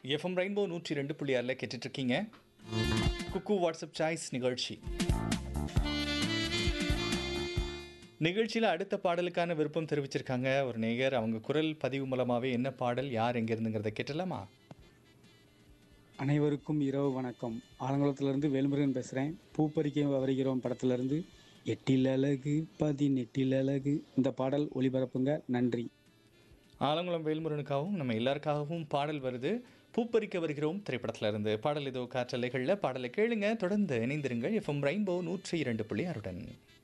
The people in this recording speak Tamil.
எஃப்எம் ரெயின்போ நூற்றி ரெண்டு புள்ளி ஆறில் கேட்டுட்ருக்கீங்க குக்கு வாட்ஸ்அப் சாய்ஸ் நிகழ்ச்சி நிகழ்ச்சியில் அடுத்த பாடலுக்கான விருப்பம் தெரிவிச்சிருக்காங்க ஒரு நேயர் அவங்க குரல் பதிவு மூலமாகவே என்ன பாடல் யார் எங்கேருந்துங்கிறத கேட்டலாமா அனைவருக்கும் இரவு வணக்கம் ஆலங்குளத்திலிருந்து வேல்முருகன் பேசுகிறேன் பூ பறிக்க வருகிறோம் படத்திலிருந்து எட்டில் அழகு பதினெட்டில் அழகு இந்த பாடல் ஒளிபரப்புங்க நன்றி ஆலங்குளம் வேல்முருகனுக்காகவும் நம்ம எல்லாருக்காகவும் பாடல் வருது பூப்பறிக்க வருகிறோம் திரைப்படத்துல இருந்து பாடல் இதோ காற்றலைகளில் பாடலை கேளுங்க தொடர்ந்து இணைந்திருங்கள் எஃப்எம் ரெயின்போ நூற்றி இரண்டு புள்ளி ஆறுடன்